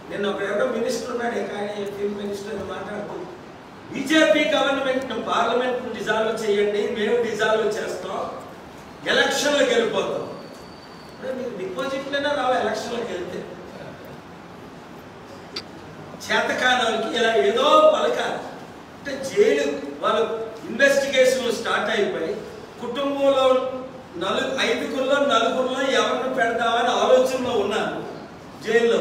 నిన్న ఒక ఎవరో మినిస్టర్ ఉన్నాడు కానీ ఫిల్మ్ మినిస్టర్ అని మాట్లాడుతూ బీజేపీ గవర్నమెంట్ పార్లమెంట్ డిజాల్వ్ చేయండి మేము డిజాల్వ్ చేస్తాం ఎలక్షన్లకు వెళ్ళిపోతాం అంటే మీకు డిపాజిట్లైనా రావు ఎలక్షన్లకు వెళ్తే చేతకానాలకి ఇలా ఏదో పలకాలి అంటే జైలు వాళ్ళు ఇన్వెస్టిగేషన్లు స్టార్ట్ అయిపోయి కుటుంబంలో నలుగు ఐదుగురులో నలుగురిలో ఎవరిని పెడదామని ఆలోచనలో ఉన్నాను జైల్లో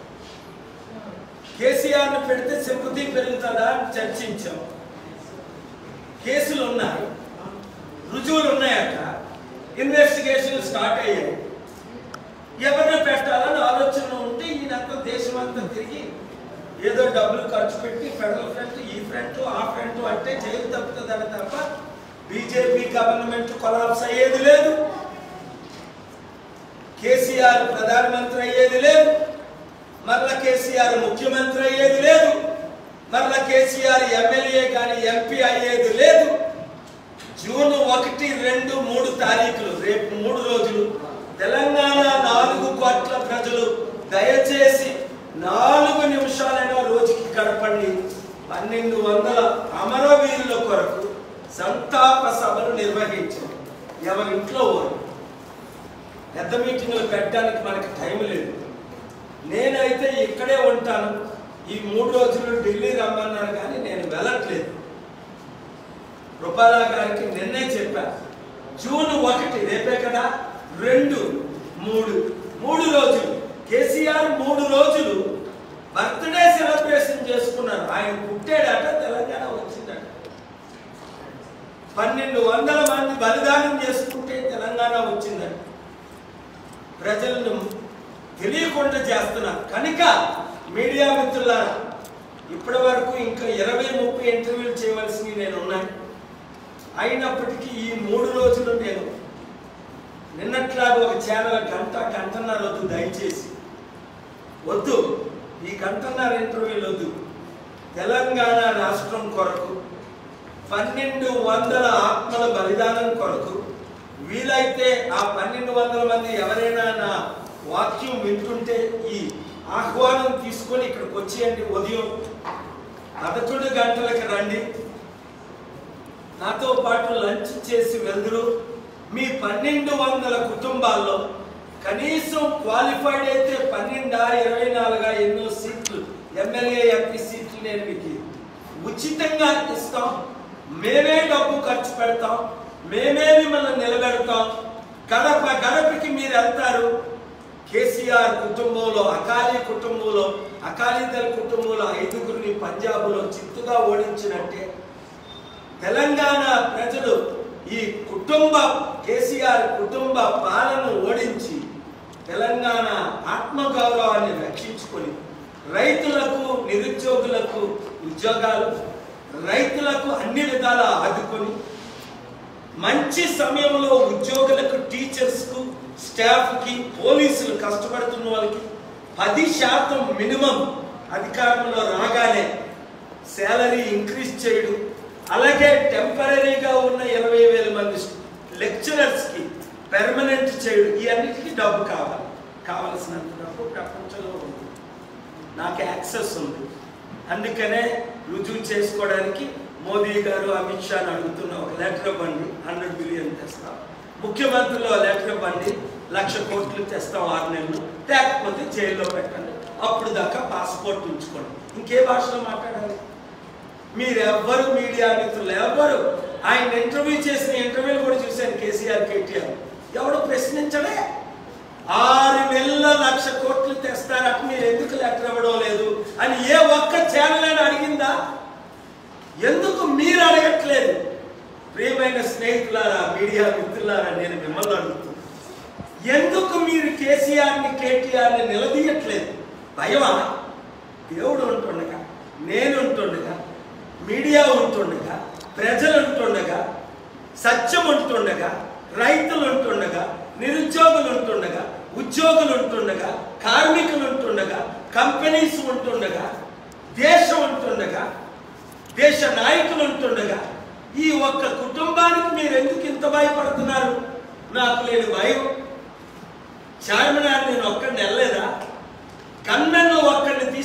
కేసీఆర్ని పెడితే సింపతి పెరుగుతుందా అని చర్చించాం కేసులు ఉన్నాయి రుజువులు ఉన్నాయట ఇన్వెస్టిగేషన్ స్టార్ట్ అయ్యాయి ఎవరిని పెట్టాలని ఆలోచన ఉంటే ఈయనంతా దేశం అంతా తిరిగి ఏదో డబ్బులు ఖర్చు పెట్టి ఫెడరల్ ఫ్రంట్ ఈ ఫ్రంట్ ఆ ఫ్రంట్ అంటే జైలు తప్పుతుందని తప్ప బీజేపీ గవర్నమెంట్ కొలాప్స్ అయ్యేది లేదు కేసీఆర్ ప్రధానమంత్రి అయ్యేది లేదు మరలా కేసీఆర్ ముఖ్యమంత్రి అయ్యేది లేదు మరలా కేసీఆర్ ఎమ్మెల్యే కానీ ఎంపీ అయ్యేది లేదు జూన్ ఒకటి రెండు మూడు తారీఖులు రేపు మూడు రోజులు తెలంగాణ నాలుగు కోట్ల ప్రజలు దయచేసి నాలుగు నిమిషాలైనా రోజుకి గడపండి పన్నెండు వందల అమరవీరుల కొరకు సంతాప సభలు నిర్వహించండి ఎవరి ఇంట్లో వారు పెద్ద మీటింగ్లు పెట్టడానికి మనకి టైం లేదు నేనైతే ఇక్కడే ఉంటాను ఈ మూడు రోజులు ఢిల్లీ రమ్మన్నారు కానీ నేను వెళ్ళట్లేదు రూపాలా గారికి నిన్నే చెప్పా జూన్ ఒకటి రేపే కదా రెండు మూడు మూడు రోజులు కేసీఆర్ మూడు రోజులు బర్త్డే సెలబ్రేషన్ చేసుకున్నారు ఆయన పుట్టాడట తెలంగాణ వచ్చిందట పన్నెండు వందల మంది బలిదానం చేసుకుంటే తెలంగాణ వచ్చిందట ప్రజలను తెలియకుండా చేస్తున్నారు కనుక మీడియా మిత్రులారా ఇప్పటి వరకు ఇంకా ఇరవై ముప్పై ఇంటర్వ్యూలు చేయవలసినవి నేను ఉన్నాను అయినప్పటికీ ఈ మూడు రోజులు నేను నిన్నట్లాగా ఒక ఛానల్ గంట గంటన్నర వద్దు దయచేసి వద్దు ఈ గంటన్నర ఇంటర్వ్యూలు వద్దు తెలంగాణ రాష్ట్రం కొరకు పన్నెండు వందల ఆత్మల బలిదానం కొరకు వీలైతే ఆ పన్నెండు వందల మంది ఎవరైనా నా వాక్యం వింటుంటే ఈ ఆహ్వానం తీసుకొని ఇక్కడికి వచ్చేయండి ఉదయం పదకొండు గంటలకు రండి నాతో పాటు లంచ్ చేసి వెళ్దురు మీ పన్నెండు వందల కుటుంబాల్లో కనీసం క్వాలిఫైడ్ అయితే పన్నెండా ఇరవై నాలుగా ఎన్నో సీట్లు ఎమ్మెల్యే ఎంపీ సీట్లు నేను మీకు ఉచితంగా ఇస్తాం మేమే డబ్బు ఖర్చు పెడతాం మేమే మిమ్మల్ని నిలబెడతాం గడప గడపకి మీరు వెళ్తారు కేసీఆర్ కుటుంబంలో అకాలీ కుటుంబంలో అకాలీదళ కుటుంబంలో ఐదుగురిని పంజాబ్లో చిత్తుగా ఓడించినట్టే తెలంగాణ ప్రజలు ఈ కుటుంబ కేసీఆర్ కుటుంబ పాలన ఓడించి తెలంగాణ ఆత్మగౌరవాన్ని రక్షించుకొని రైతులకు నిరుద్యోగులకు ఉద్యోగాలు రైతులకు అన్ని విధాల ఆదుకొని మంచి సమయంలో ఉద్యోగులకు టీచర్స్కు స్టాఫ్కి పోలీసులు కష్టపడుతున్న వాళ్ళకి పది శాతం మినిమం అధికారంలో రాగానే శాలరీ ఇంక్రీజ్ చేయడం అలాగే టెంపరీగా ఉన్న ఇరవై వేల మంది లెక్చరర్స్కి పెర్మనెంట్ చేయడం ఈ అన్నిటికీ డబ్బు కావాలి కావలసినంత డబ్బు ప్రపంచంలో ఉంది నాకు యాక్సెస్ ఉంది అందుకనే రుజువు చేసుకోవడానికి మోదీ గారు అమిత్ షాని అడుగుతున్న ఒక లెటర్ ఇవ్వండి హండ్రెడ్ బిలియన్ తెస్తాం ముఖ్యమంత్రులు ఆ లెటర్ ఇవ్వండి లక్ష కోట్లు తెస్తాం ఆరు నెలలు లేకపోతే జైల్లో పెట్టండి అప్పుడు దాకా పాస్పోర్ట్ ఉంచుకోండి ఇంకే భాషలో మాట్లాడాలి మీరు ఎవ్వరు మీడియా మిత్రులు ఎవ్వరు ఆయన ఇంటర్వ్యూ చేసిన ఇంటర్వ్యూలు కూడా చూశాను కేసీఆర్ కేటీఆర్ ఎవడు ప్రశ్నించడే ఆరు నెలల లక్ష కోట్లు తెస్తారట మీరు ఎందుకు లెటర్ ఇవ్వడం లేదు అని ఏ ఒక్క ఛానల్ అయినా అడిగిందా ఎందుకు మీరు అడగట్లేదు ప్రియమైన స్నేహితులారా మీడియా మిత్రులారా నేను మిమ్మల్ని అడుగుతున్నాను ఎందుకు మీరు కేసీఆర్ని కేటీఆర్ని నిలదీయట్లేదు భయమా దేవుడు ఉంటుండగా నేను ఉంటుండగా మీడియా ఉంటుండగా ప్రజలు ఉంటుండగా సత్యం ఉంటుండగా రైతులు ఉంటుండగా నిరుద్యోగులు ఉంటుండగా ఉద్యోగులు ఉంటుండగా కార్మికులు ఉంటుండగా కంపెనీస్ ఉంటుండగా దేశం ఉంటుండగా దేశ నాయకులు ఉంటుండగా ఈ ఒక్క కుటుంబానికి మీరు ఎందుకు ఇంత భయపడుతున్నారు నాకు లేని భయం చార్మినార్ నేను ఒక్కడిని వెళ్ళలేదా కన్నను ఒక్కడిని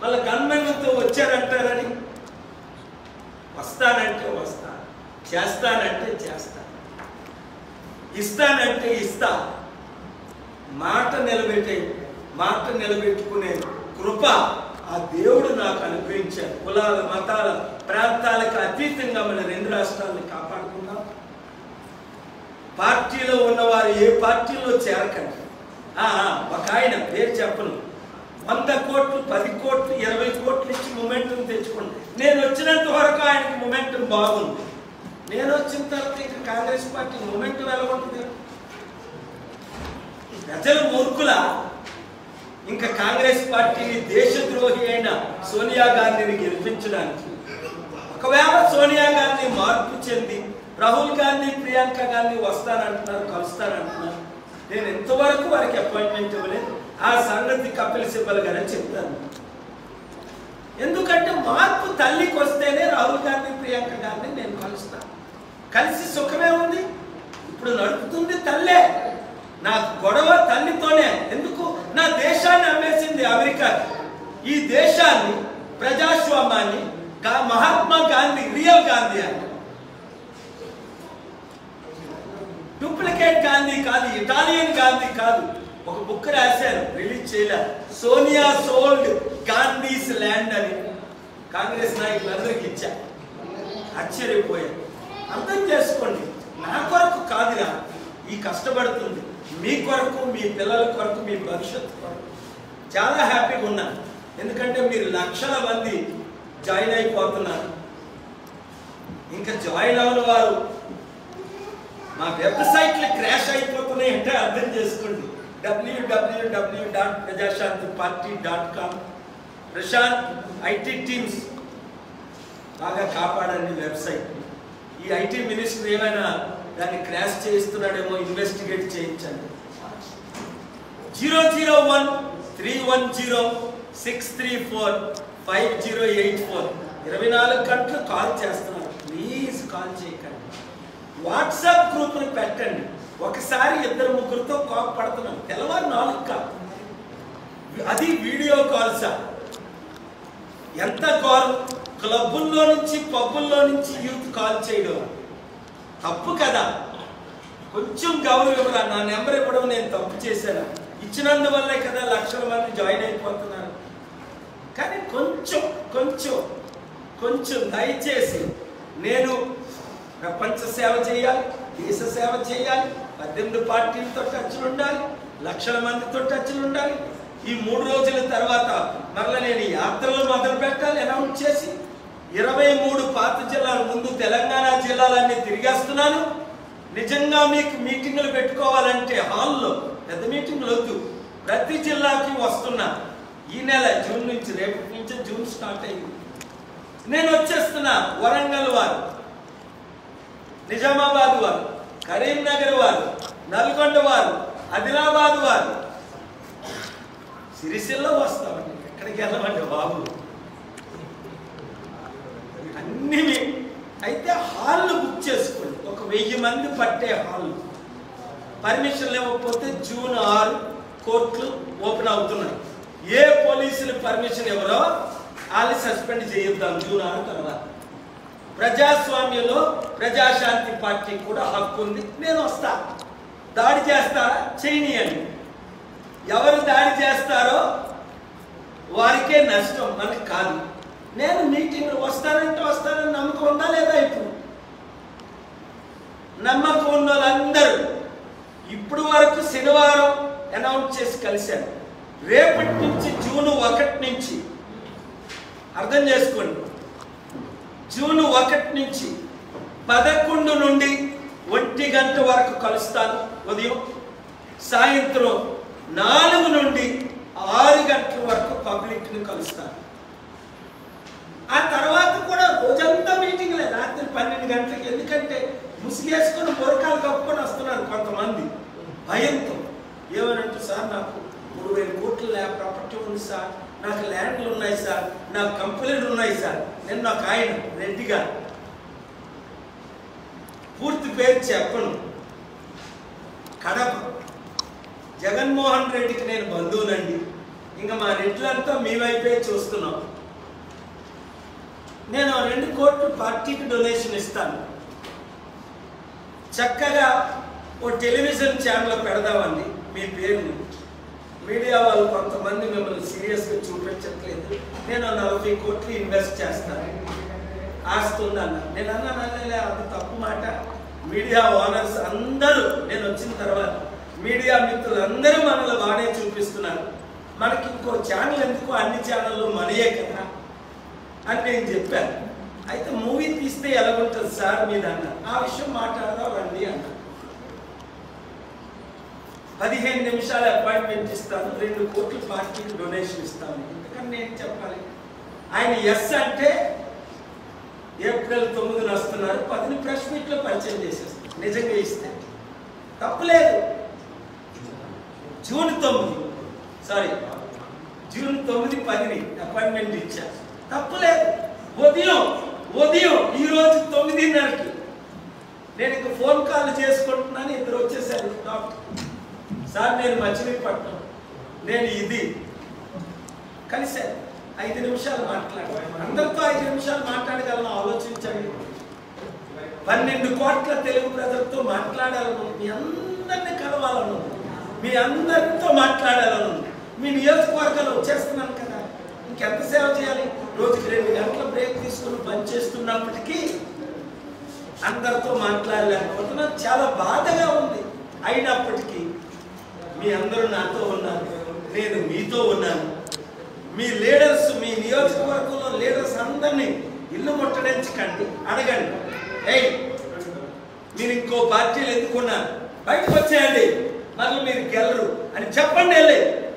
వాళ్ళ గన్మెన్లతో వచ్చారంటారని వస్తానంటే వస్తా చేస్తానంటే చేస్తా ఇస్తానంటే ఇస్తా మాట నిలబెట్టే మాట నిలబెట్టుకునే కృప ఆ దేవుడు నాకు అనుగ్రహించాడు కులాల మతాల ప్రాంతాలకు అతీతంగా మన రెండు రాష్ట్రాలను కాపాడుకుందాం పార్టీలో ఉన్నవారు ఏ పార్టీలో చేరకండి ఆ, ఆ, ఒక ఆయన పేరు చెప్పను వంద కోట్లు పది కోట్లు ఇరవై కోట్లు ఇచ్చి మొమెంటం తెచ్చుకోండి నేను వచ్చినంత వరకు ఆయనకి మొమెంటం బాగుంది నేను వచ్చిన తర్వాత ఇక కాంగ్రెస్ పార్టీ మొమెంటం ఎలా ఉంటుంది ప్రజలు మూర్ఖుల ఇంకా కాంగ్రెస్ పార్టీని దేశద్రోహి అయిన సోనియా గాంధీని గెలిపించడానికి ఒకవేళ సోనియా గాంధీ మార్పు చెంది రాహుల్ గాంధీ ప్రియాంక గాంధీ వస్తానంటున్నారు కలుస్తానంటున్నారు నేను ఎంతవరకు వారికి అపాయింట్మెంట్ ఇవ్వలేదు ఆ సంగతి కపిల్ సిబ్బల్ గారే చెప్తాను ఎందుకంటే మార్పు తల్లికి వస్తేనే రాహుల్ గాంధీ ప్రియాంక గాంధీ నేను కలుస్తాను కలిసి సుఖమే ఉంది ఇప్పుడు నడుపుతుంది తల్లే నా గొడవ తల్లితోనే ఎందుకు నా దేశాన్ని అమ్మేసింది అమెరికా ఈ దేశాన్ని ప్రజాస్వామ్యాన్ని గా- మహాత్మా గాంధీ రియల్ గాంధీ అని డూప్లికేట్ గాంధీ కాదు ఇటాలియన్ గాంధీ కాదు ఒక బుక్ రాశారు రిలీజ్ చేయలే సోనియా సోల్డ్ గాంధీస్ ల్యాండ్ అని కాంగ్రెస్ నాయకులందరికి ఇచ్చా ఆశ్చర్యపోయారు అర్థం చేసుకోండి నా కొరకు కాదురా ఈ కష్టపడుతుంది మీ కొరకు మీ పిల్లల కొరకు మీ భవిష్యత్తు కొరకు చాలా హ్యాపీగా ఉన్నాను ఎందుకంటే మీరు లక్షల మంది జాయిన్ అయిపోతున్నారు ఇంకా జాయిన్ అవ్వని వారు మా వెబ్సైట్లు క్రాష్ అయిపోతున్నాయి అంటే అర్థం చేసుకోండి WWW dot Prajashanti party dot com Prashant IT teams బాగా కాపాడండి వెబ్సైట్ ఈ ఐటీ మినిస్టర్ ఏమైనా దాన్ని క్రాష్ చేయిస్తున్నాడేమో ఇన్వెస్టిగేట్ చేయించండి zero zero one three one zero six three four five zero eight four ఇరవై నాలుగు గంటలు కాల్ చేస్తున్నారు ప్లీజ్ కాల్ చేయకండి వాట్సాప్ గ్రూప్ని పెట్టండి ఒకసారి ఇద్దరు ముగ్గురితో కాల్ పడుతున్నాం తెల్లవారు నాలుగు కాదు అది వీడియో కాల్ సార్ ఎంత కాల్ క్లబ్బుల్లో నుంచి పబ్బుల్లో నుంచి యూత్ కాల్ చేయడం తప్పు కదా కొంచెం గౌరవం ఇవ్వరా నా నెంబర్ ఇవ్వడం నేను తప్పు చేశాను ఇచ్చినందువల్లే కదా లక్షల మంది జాయిన్ అయిపోతున్నారు కానీ కొంచెం కొంచెం కొంచెం దయచేసి నేను ప్రపంచ సేవ చేయాలి దేశ సేవ చేయాలి పద్దెనిమిది పార్టీలతో టచ్లు ఉండాలి లక్షల మందితో టచ్లు ఉండాలి ఈ మూడు రోజుల తర్వాత మరలా నేను యాత్రలు మొదలు పెట్టాలి అనౌన్స్ చేసి ఇరవై మూడు పాత జిల్లాల ముందు తెలంగాణ జిల్లాలన్నీ తిరిగేస్తున్నాను నిజంగా మీకు మీటింగులు పెట్టుకోవాలంటే హాల్లో పెద్ద మీటింగులు వద్దు ప్రతి జిల్లాకి వస్తున్నా ఈ నెల జూన్ నుంచి రేపటి నుంచి జూన్ స్టార్ట్ అయింది నేను వచ్చేస్తున్నా వరంగల్ వారు నిజామాబాద్ వారు కరీంనగర్ వారు నల్గొండ వారు ఆదిలాబాద్ వారు సిరిసిల్ల వస్తామండి ఎక్కడికి వెళ్ళమండి బాబు అన్ని మీ- అయితే హాల్ బుక్ చేసుకోండి ఒక వెయ్యి మంది పట్టే హాల్ పర్మిషన్ ఇవ్వకపోతే జూన్ ఆరు కోర్టులు ఓపెన్ అవుతున్నాయి ఏ పోలీసులు పర్మిషన్ ఎవరో వాళ్ళు సస్పెండ్ చేయొద్దాం జూన్ ఆరు తర్వాత ప్రజాస్వామ్యంలో ప్రజాశాంతి పార్టీ కూడా హక్కు ఉంది నేను వస్తా దాడి చేస్తారా చేయనీయండి ఎవరు దాడి చేస్తారో వారికే నష్టం మనకి కాదు నేను మీటింగ్ వస్తానంటే వస్తానని నమ్మకం ఉందా లేదా ఇప్పుడు నమ్మకం ఉన్న వాళ్ళందరూ ఇప్పుడు వరకు శనివారం అనౌన్స్ చేసి కలిశాను రేపటి నుంచి జూన్ ఒకటి నుంచి అర్థం చేసుకోండి జూన్ ఒకటి నుంచి పదకొండు నుండి ఒంటి గంట వరకు కలుస్తాను ఉదయం సాయంత్రం నాలుగు నుండి ఆరు గంటల వరకు పబ్లిక్ని కలుస్తాను ఆ తర్వాత కూడా రోజంతా మీటింగ్లే రాత్రి పన్నెండు గంటలకి ఎందుకంటే ముసిగేసుకొని బొరకాలు కప్పుకొని వస్తున్నారు కొంతమంది భయంతో ఏమనంటే సార్ నాకు మూడు వేల కోట్ల ల్యాబ్ ప్రాపర్టీ ఉంది సార్ నాకు ల్యాండ్లు ఉన్నాయి సార్ నాకు కంపెనీలు ఉన్నాయి సార్ నేను నాకు ఆయన రెడ్డి గారు పూర్తి పేరు చెప్పను కడప జగన్మోహన్ రెడ్డికి నేను బంధువునండి ఇంకా మా రెడ్లంతా మీ వైపే చూస్తున్నాం నేను రెండు కోట్లు పార్టీకి డొనేషన్ ఇస్తాను చక్కగా ఓ టెలివిజన్ ఛానల్ పెడదామండి మీ పేరుని మీడియా వాళ్ళు కొంతమంది మిమ్మల్ని సీరియస్గా చూపించట్లేదు నేను నలభై కోట్లు ఇన్వెస్ట్ చేస్తాను ఆస్తుందన్న నేను అన్నాను "అన్నలే, అది తప్పు మాట మీడియా ఓనర్స్ అందరూ నేను వచ్చిన తర్వాత మీడియా మిత్రులు అందరూ మనల్ని బాగానే చూపిస్తున్నారు మనకి ఇంకో ఛానల్ ఎందుకు అన్ని ఛానళ్ళు మనయే కదా అని నేను చెప్పాను అయితే మూవీ తీస్తే ఎలాగుంటుంది సార్ మీద అన్న ఆ విషయం మాట్లాడదాం రండి అన్న పదిహేను నిమిషాల అపాయింట్మెంట్ ఇస్తాను రెండు కోట్ల పార్టీకి డొనేషన్ ఇస్తాను ఎందుకని నేను చెప్పాలి ఆయన ఎస్ అంటే ఏప్రిల్ తొమ్మిదిన వస్తున్నారు పదిని ప్రెస్ మీట్లో పరిచయం చేసేస్తారు నిజంగా ఇస్తే తప్పులేదు జూన్ తొమ్మిది సారీ జూన్ తొమ్మిది పదిని అపాయింట్మెంట్ ఇచ్చారు తప్పులేదు ఉదయం ఉదయం ఈ రోజు తొమ్మిదిన్నరకి నేను ఇంక ఫోన్ కాల్ చేసుకుంటున్నాను ఇద్దరు వచ్చేసారు డాక్టర్ సార్ నేను మచిలీపట్నం నేను ఇది కలిశారు ఐదు నిమిషాలు మాట్లాడాను అందరితో ఐదు నిమిషాలు మాట్లాడగలను ఆలోచించండి పన్నెండు కోట్ల తెలుగు ప్రజలతో మాట్లాడాలను మీ అందరినీ కలవాలను మీ అందరితో మాట్లాడాలను మీ నియోజకవర్గాలు వచ్చేస్తున్నాను కదా ఇంకెంత సేవ చేయాలి రోజుకి రెండు గంటల బ్రేక్ తీసుకుని పని చేస్తున్నప్పటికీ అందరితో మాట్లాడలేకపోతున్నాను చాలా బాధగా ఉంది అయినప్పటికీ మీ అందరూ నాతో ఉన్నారు నేను మీతో ఉన్నాను మీ లీడర్స్ మీ నియోజకవర్గంలో లీడర్స్ అందరినీ ఇల్లు ముట్టడించకండి అడగండి ఏయ్ మీరు ఇంకో పార్టీలు ఎందుకున్నారు బయటకు వచ్చేయండి మళ్ళీ మీరు గెలరు అని చెప్పండి వెళ్ళి